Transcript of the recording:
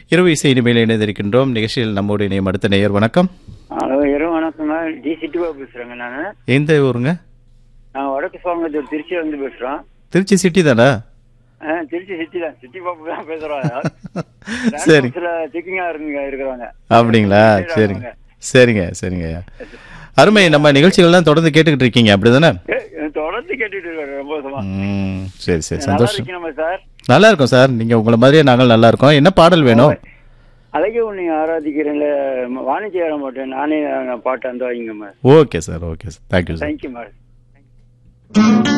இரவு இசை இனிமேல் இணைந்திருக்கின்றோம் நிகழ்ச்சியில் நம்மோடு இணையும் அடுத்த நேயர் வணக்கம் ஹலோ இரவு வணக்கங்க டி சிட்டிபா பேசுறேங்க நான் எந்த ஊருங்க நான் வடக்கு சுவாங்கத்தூர் திருச்சியில இருந்து பேசுறோம் திருச்சி சிட்டி தானே ஆ, திருச்சி சிட்டி தான் சிட்டி பாப்பு தான் பேசுறோம் சரி சில செக்கிங்கா இருக்குங்க இருக்கிறாங்க அப்படிங்களா சரிங்க சரிங்க சரிங்க அருமை நம்ம நிகழ்ச்சிகள்லாம் தொடர்ந்து கேட்டுக்கிட்டு இருக்கீங்க அப்படிதானே ஏ, தொடர்ந்து கேட்டுட்டு இருக்காரு ரொம்ப வருஷமா ம் சரி சரி நல்லா சந்தோஷம் இருக்கீங்க சார் நல்லா இருக்கோம் சார் நீங்க உங்களை மாதிரியே நாங்கள் நல்லா இருக்கோம் என்ன பாடல் வேணும் அழகே உன்னை ஆராதிக்கிறேன்ல வாணிஜ்ய ஏற மாட்டேன் நானே நான் பாட்டு அந்த வைங்கம்மா okay sir okay sir thank you sir thank you madam